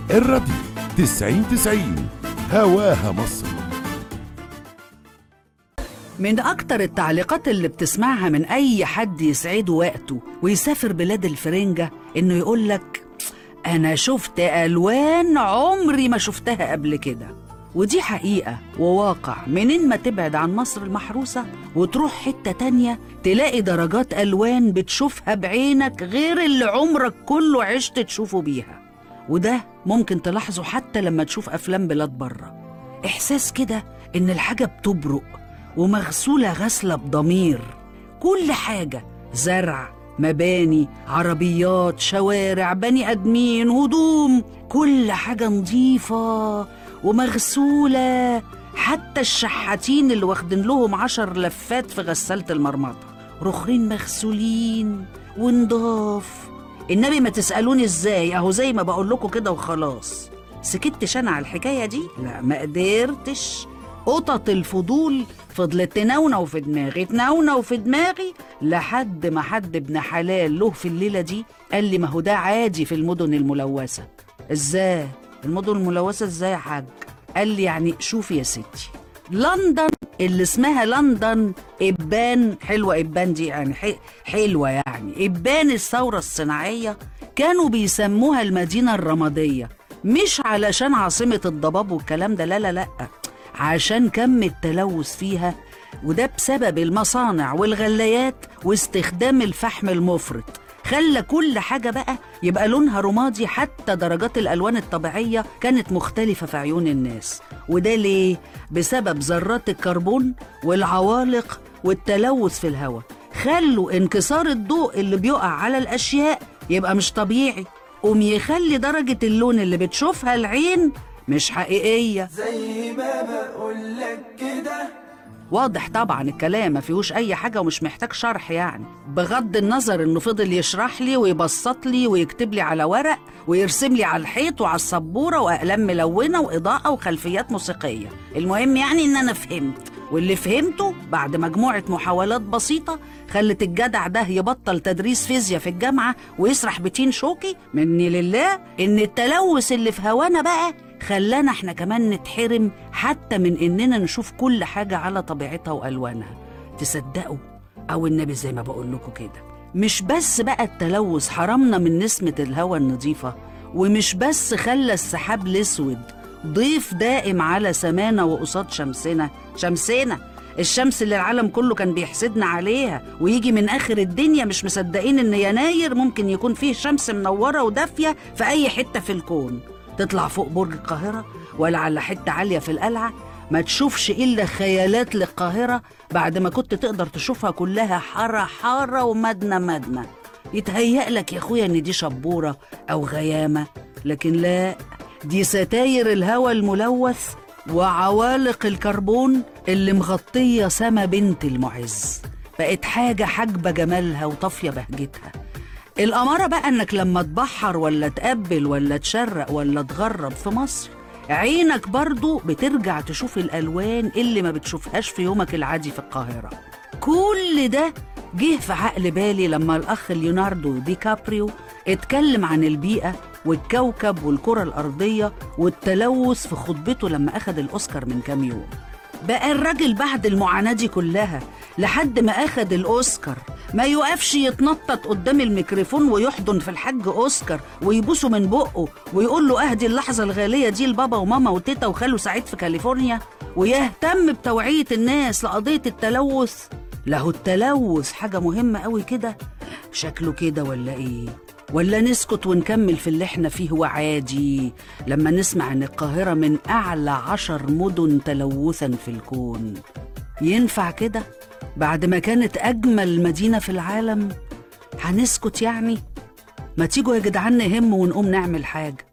الراديو تسعين تسعين هواها مصر من أكتر التعليقات اللي بتسمعها من أي حد يسعده وقته ويسافر بلاد الفرنجة إنه يقولك أنا شفت ألوان عمري ما شفتها قبل كده ودي حقيقة وواقع منين ما تبعد عن مصر المحروسة وتروح حتة تانية تلاقي درجات ألوان بتشوفها بعينك غير اللي عمرك كله عشت تشوفه بيها وده ممكن تلاحظه حتى لما تشوف أفلام بلاد بره إحساس كده إن الحاجة بتبرق ومغسولة غسلة بضمير كل حاجة زرع مباني عربيات شوارع بني أدمين هدوم كل حاجة نظيفة ومغسولة حتى الشحاتين اللي واخدين لهم عشر لفات في غسالة المرمطة رخرين مغسولين ونضاف النبي ما تسألوني ازاي اهو زي ما بقول لكم كده وخلاص سكتش انا على الحكاية دي لا ما قدرتش قطط الفضول فضلت تنونو في دماغي تنونو في دماغي لحد ما حد ابن حلال له في الليلة دي قال لي ما هو ده عادي في المدن الملوثة ازاي المدن الملوثة ازاي يا حاج قال لي يعني شوفي يا ستي لندن اللي اسمها لندن إبان حلوة إبان دي يعني ح- حلوة يعني إبان الثورة الصناعية كانوا بيسموها المدينة الرمادية مش علشان عاصمة الضباب والكلام ده لا لا لا عشان كم التلوث فيها وده بسبب المصانع والغلايات واستخدام الفحم المفرط خلى كل حاجة بقى يبقى لونها رمادي حتى درجات الألوان الطبيعية كانت مختلفة في عيون الناس وده ليه؟ بسبب ذرات الكربون والعوالق والتلوث في الهواء خلوا انكسار الضوء اللي بيقع على الأشياء يبقى مش طبيعي قوم يخلي درجة اللون اللي بتشوفها العين مش حقيقية زي ما بقولك كده واضح طبعا الكلام ما فيهوش اي حاجه ومش محتاج شرح يعني بغض النظر انه فضل يشرح لي ويبسط لي ويكتب لي على ورق ويرسم لي على الحيط وعلى السبوره واقلام ملونه واضاءه وخلفيات موسيقيه المهم يعني ان انا فهمت واللي فهمته بعد مجموعة محاولات بسيطة خلت الجدع ده يبطل تدريس فيزياء في الجامعة ويسرح بتين شوكي مني لله إن التلوث اللي في هوانا بقى خلانا احنا كمان نتحرم حتى من إننا نشوف كل حاجة على طبيعتها وألوانها تصدقوا أو النبي زي ما بقول لكم كده مش بس بقى التلوث حرمنا من نسمة الهواء النظيفة ومش بس خلى السحاب الأسود ضيف دائم على سمانا وقصاد شمسنا شمسنا الشمس اللي العالم كله كان بيحسدنا عليها ويجي من آخر الدنيا مش مصدقين إن يناير ممكن يكون فيه شمس منورة ودافية في أي حتة في الكون تطلع فوق برج القاهرة ولا على حتة عالية في القلعة ما تشوفش إلا خيالات للقاهرة بعد ما كنت تقدر تشوفها كلها حارة حارة ومدنة مدنة يتهيأ لك يا أخويا إن دي شبورة أو غيامة لكن لا دي ستاير الهواء الملوث وعوالق الكربون اللي مغطية سما بنت المعز بقت حاجة حاجبة جمالها وطافية بهجتها الأمارة بقى إنك لما تبحر ولا تقبل ولا تشرق ولا تغرب في مصر عينك برضو بترجع تشوف الألوان اللي ما بتشوفهاش في يومك العادي في القاهرة كل ده جه في عقل بالي لما الأخ ليوناردو دي كابريو اتكلم عن البيئة والكوكب والكرة الأرضية والتلوث في خطبته لما أخد الأوسكار من كام يوم بقى الراجل بعد المعاناة دي كلها لحد ما أخد الأوسكار ما يوقفش يتنطط قدام الميكروفون ويحضن في الحاج أوسكار ويبوسه من بقه ويقول له أهدي اللحظة الغالية دي لبابا وماما وتيتا وخاله سعيد في كاليفورنيا ويهتم بتوعية الناس لقضية التلوث له التلوث حاجة مهمة قوي كده شكله كده ولا إيه ولا نسكت ونكمل في اللي احنا فيه وعادي لما نسمع ان القاهرة من أعلى عشر مدن تلوثا في الكون ينفع كده بعد ما كانت أجمل مدينة في العالم هنسكت يعني ما تيجوا يا جدعان نهم ونقوم نعمل حاجة